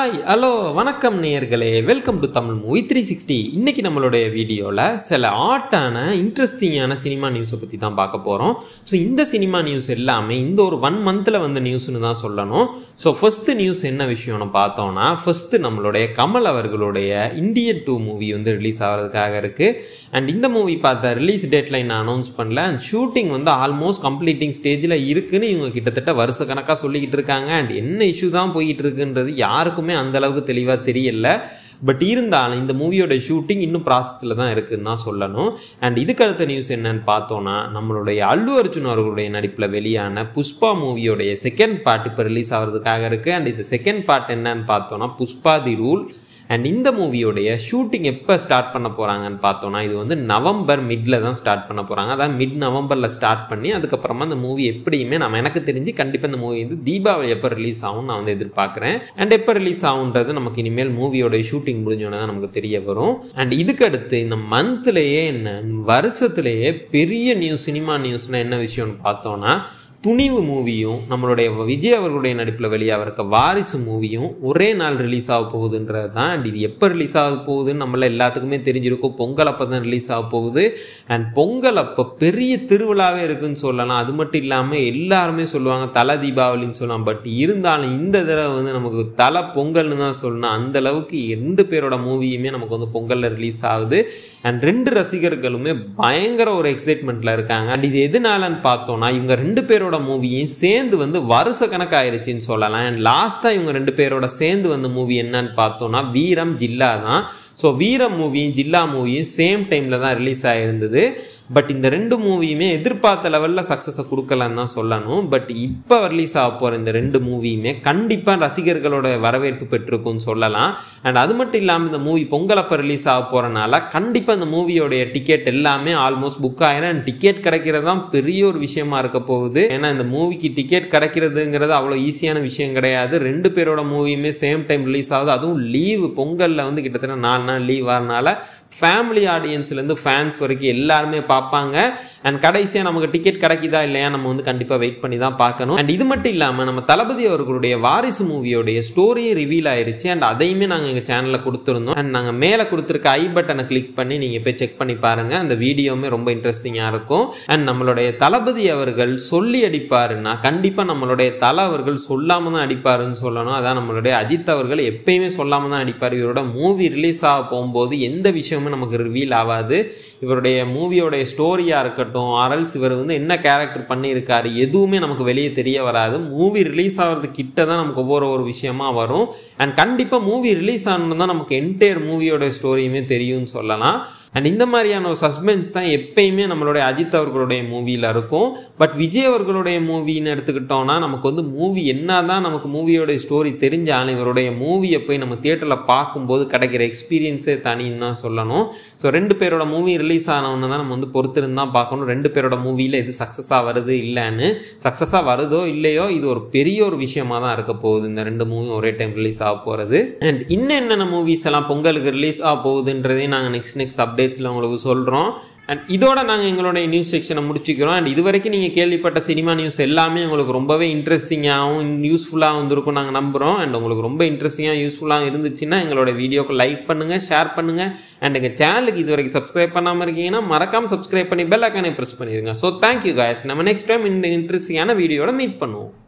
hi hello வணக்கம் நேயர்களே welcome to Tamil movie three sixty இன்னைக்கு நம்மளுடைய வீடியோவில் சில ஆட்டான இன்ட்ரெஸ்டிங்கான சினிமா நியூஸை பற்றி தான் பார்க்க போகிறோம் ஸோ இந்த சினிமா நியூஸ் எல்லாமே இந்த ஒரு ஒன் மந்தில் வந்த நியூஸ்னு தான் சொல்லணும் ஸோ ஃபஸ்ட்டு நியூஸ் என்ன விஷயம்னு பார்த்தோம்னா ஃபஸ்ட்டு நம்மளுடைய கமல் அவர்களுடைய இந்தியன் டூ மூவி வந்து ரிலீஸ் ஆகிறதுக்காக இருக்குது அண்ட் இந்த மூவி பார்த்த ரிலீஸ் டேட்லைன் அனௌன்ஸ் பண்ணல அண்ட் ஷூட்டிங் வந்து ஆல்மோஸ்ட் கம்ப்ளீட்டிங் ஸ்டேஜில் இருக்குன்னு இவங்க கிட்டத்தட்ட வருஷ கணக்காக சொல்லிக்கிட்டு இருக்காங்க அண்ட் என்ன இஷ்யூ தான் போயிட்டு இருக்குன்றது யாருக்குமே அந்த அளவுக்கு தெளிவாக தெரியல பட் இருந்தாலும் இந்த மூவியோட ஷூட்டிங் இன்னும் ப்ராசஸில் தான் இருக்குதுன்னு தான் சொல்லணும் அண்ட் இதுக்கு அடுத்த நியூஸ் என்னன்னு பார்த்தோன்னா நம்மளுடைய அல்லு அர்ஜுன் அவர்களுடைய நடிப்பில் வெளியான புஷ்பா மூவியோடைய செகண்ட் பார்ட் இப்போ ரிலீஸ் ஆகிறதுக்காக இருக்குது அண்ட் இந்த செகண்ட் பார்ட் என்னன்னு பார்த்தோன்னா புஷ்பா தி ரூல் அண்ட் இந்த மூவியோடைய ஷூட்டிங் எப்போ ஸ்டார்ட் பண்ண போகிறாங்கன்னு பார்த்தோன்னா இது வந்து நவம்பர் மிட்ல தான் ஸ்டார்ட் பண்ண போகிறாங்க அதான் மிட் நவம்பரில் ஸ்டார்ட் பண்ணி அதுக்கப்புறமா அந்த மூவி எப்படியுமே நம்ம எனக்கு தெரிஞ்சு கண்டிப்பாக இந்த மூவி வந்து தீபாவளி எப்போ ரிலீஸ் ஆகும் நான் வந்து எதிர்பார்க்குறேன் அண்ட் எப்போ ரிலீஸ் ஆகுன்றது நமக்கு இனிமேல் மூவியோட ஷூட்டிங் முடிஞ்சோன்னே தான் நமக்கு தெரிய வரும் அண்ட் இதுக்கு அடுத்து இந்த மந்த்லேயே என்ன வருஷத்துலேயே பெரிய நியூஸ் சினிமா நியூஸ்னால் என்ன விஷயம்னு பார்த்தோன்னா துணிவு மூவியும் நம்மளுடைய விஜய் அவர்களுடைய நடிப்பில் வெளியாக இருக்க வாரிசு மூவியும் ஒரே நாள் ரிலீஸ் ஆக போகுதுன்றது தான் அண்ட் இது எப்போ ரிலீஸ் ஆக போகுதுன்னு நம்மள எல்லாத்துக்குமே தெரிஞ்சிருக்கும் பொங்கல் அப்போ தான் ரிலீஸ் ஆக போகுது அண்ட் பொங்கல் அப்போ பெரிய திருவிழாவே இருக்குன்னு சொல்லலாம் அது மட்டும் இல்லாமல் எல்லாருமே சொல்லுவாங்க தலை தீபாவளின்னு சொல்லலாம் பட் இருந்தாலும் இந்த தடவை வந்து நமக்கு தலை பொங்கல்னு தான் சொல்லணும் அந்த அளவுக்கு ரெண்டு பேரோட மூவியுமே நமக்கு வந்து பொங்கலில் ரிலீஸ் ஆகுது அண்ட் ரெண்டு ரசிகர்களுமே பயங்கர ஒரு எக்ஸைட்மெண்ட்டில் இருக்காங்க அண்ட் இது எதுனாலன்னு பார்த்தோன்னா இவங்க ரெண்டு பேரோட மூவியும் சேர்ந்து வந்து வருஷ கணக்காயிருச்சுன்னு சொல்லலாம் அண்ட் லாஸ்ட்டாக இவங்க ரெண்டு பேரோட சேர்ந்து வந்த மூவி என்னன்னு பார்த்தோன்னா வீரம் ஜில்லா தான் ஸோ வீரம் மூவியும் ஜில்லா மூவியும் சேம் டைமில் தான் ரிலீஸ் ஆகிருந்தது பட் இந்த ரெண்டு மூவியுமே எதிர்பார்த்த லெவலில் சக்ஸஸை கொடுக்கலன்னு தான் சொல்லணும் பட் இப்போ ரிலீஸ் ஆக போகிற இந்த ரெண்டு மூவியுமே கண்டிப்பாக ரசிகர்களோட வரவேற்பு பெற்றிருக்கும்னு சொல்லலாம் அண்ட் அது மட்டும் இல்லாமல் இந்த மூவி பொங்கலப்போ ரிலீஸ் ஆக போகிறனால கண்டிப்பாக இந்த மூவியோடைய டிக்கெட் எல்லாமே ஆல்மோஸ்ட் புக் ஆயிரும் அண்ட் டிக்கெட் கிடைக்கிறது தான் பெரிய ஒரு விஷயமா இருக்க போகுது ஏன்னா இந்த மூவிக்கு டிக்கெட் கிடைக்கிறதுங்கிறது அவ்வளோ ஈஸியான விஷயம் கிடையாது ரெண்டு பேரோட மூவியுமே சேம் டைம் ரிலீஸ் ஆகுது அதுவும் லீவு பொங்கலில் வந்து கிட்டத்தட்ட நாலு நாள் லீவ் வரனால ஃபேமிலி ஆடியன்ஸ்லேருந்து ஃபேன்ஸ் வரைக்கும் எல்லாருமே பார்ப்பாங்க அண்ட் கடைசியாக நமக்கு டிக்கெட் கிடைக்குதா இல்லையா நம்ம வந்து கண்டிப்பாக வெயிட் பண்ணி தான் பார்க்கணும் அண்ட் இது மட்டும் இல்லாமல் நம்ம தளபதி அவர்களுடைய வாரிசு மூவியோடைய ஸ்டோரியே ரிவீல் ஆயிருச்சு அண்ட் அதையுமே நாங்கள் எங்கள் சேனலில் கொடுத்துருந்தோம் அண்ட் நாங்கள் மேலே கொடுத்துருக்க ஐ பட்டனை கிளிக் பண்ணி நீங்கள் போய் செக் பண்ணி பாருங்கள் அந்த வீடியோவுமே ரொம்ப இன்ட்ரெஸ்டிங்காக இருக்கும் அண்ட் நம்மளுடைய தளபதி அவர்கள் சொல்லி அடிப்பாருன்னா கண்டிப்பாக நம்மளுடைய தலை அவர்கள் சொல்லாமல் தான் அடிப்பாருன்னு சொல்லணும் அதான் நம்மளுடைய அஜித் அவர்கள் எப்பயுமே சொல்லாமல் தான் அடிப்பார் இவரோட மூவி ரிலீஸ் ஆக போகும்போது எந்த விஷயமும் நமக்கு ரிவீல் ஆகாது இவருடைய மூவியோடைய ஸ்டோரியாக இருக்கட்டும் ஆரல்ஸ் இவர் வந்து என்ன கேரக்டர் பண்ணியிருக்காரு எதுவுமே நமக்கு வெளியே தெரிய வராது மூவி ரிலீஸ் ஆகிறது கிட்ட தான் நமக்கு ஒவ்வொரு ஒரு விஷயமா வரும் அண்ட் கண்டிப்பாக மூவி ரிலீஸ் ஆனது தான் நமக்கு என்டையர் மூவியோட ஸ்டோரியுமே தெரியும்னு சொல்லலாம் அண்ட் இந்த மாதிரியான ஒரு சஸ்பென்ஸ் தான் எப்பயுமே நம்மளுடைய அஜித் அவர்களுடைய மூவியில் இருக்கும் பட் விஜய் அவர்களுடைய மூவின்னு எடுத்துக்கிட்டோம்னா நமக்கு வந்து மூவி என்ன தான் நமக்கு மூவியோடைய ஸ்டோரி தெரிஞ்சாலும் இவருடைய மூவியை போய் நம்ம தியேட்டரில் பார்க்கும்போது கிடைக்கிற எக்ஸ்பீரியன்ஸே தனின்னு தான் சொல்லணும் ஸோ ரெண்டு பேரோட மூவி ரிலீஸ் ஆனவொன்னு தான் நம்ம வந்து பொறுத்திருந்து தான் பார்க்கணும் ரெண்டு பேரோட மூவியில் எது சக்ஸஸாக வருது இல்லைன்னு சக்ஸஸாக வருதோ இல்லையோ இது ஒரு பெரிய ஒரு விஷயமா தான் இருக்க போகுது இந்த ரெண்டு மூவியும் ஒரே டைம் ரிலீஸ் ஆக போகிறது அண்ட் இன்னும் என்னென்ன மூவிஸ் எல்லாம் பொங்கலுக்கு ரிலீஸ் ஆக போகுதுன்றதையும் நாங்கள் நெக்ஸ்ட் நெக்ஸ்ட் அப்டேட் அப்டேட்ஸில் உங்களுக்கு சொல்கிறோம் அண்ட் இதோட நாங்கள் எங்களுடைய நியூஸ் செக்ஷனை முடிச்சுக்கிறோம் அண்ட் இது வரைக்கும் நீங்கள் கேள்விப்பட்ட சினிமா நியூஸ் எல்லாமே உங்களுக்கு ரொம்பவே இன்ட்ரெஸ்டிங்காகவும் யூஸ்ஃபுல்லாக வந்திருக்கும் நாங்கள் நம்புகிறோம் அண்ட் உங்களுக்கு ரொம்ப இன்ட்ரெஸ்டிங்காக யூஸ்ஃபுல்லாக இருந்துச்சுன்னா எங்களோட வீடியோக்கு லைக் பண்ணுங்கள் ஷேர் பண்ணுங்கள் அண்ட் எங்கள் சேனலுக்கு இது வரைக்கும் சப்ஸ்கிரைப் பண்ணாமல் இருக்கீங்கன்னா மறக்காமல் சப்ஸ்கிரைப் பண்ணி பெல் ஐக்கானே ப்ரெஸ் பண்ணிடுங்க ஸோ தேங்க்யூ காய்ஸ் நம்ம நெக்ஸ்ட் டைம் இந்த இன்ட்ரெஸ்டிங்கான வீடியோட மீட் பண்ணுவோம்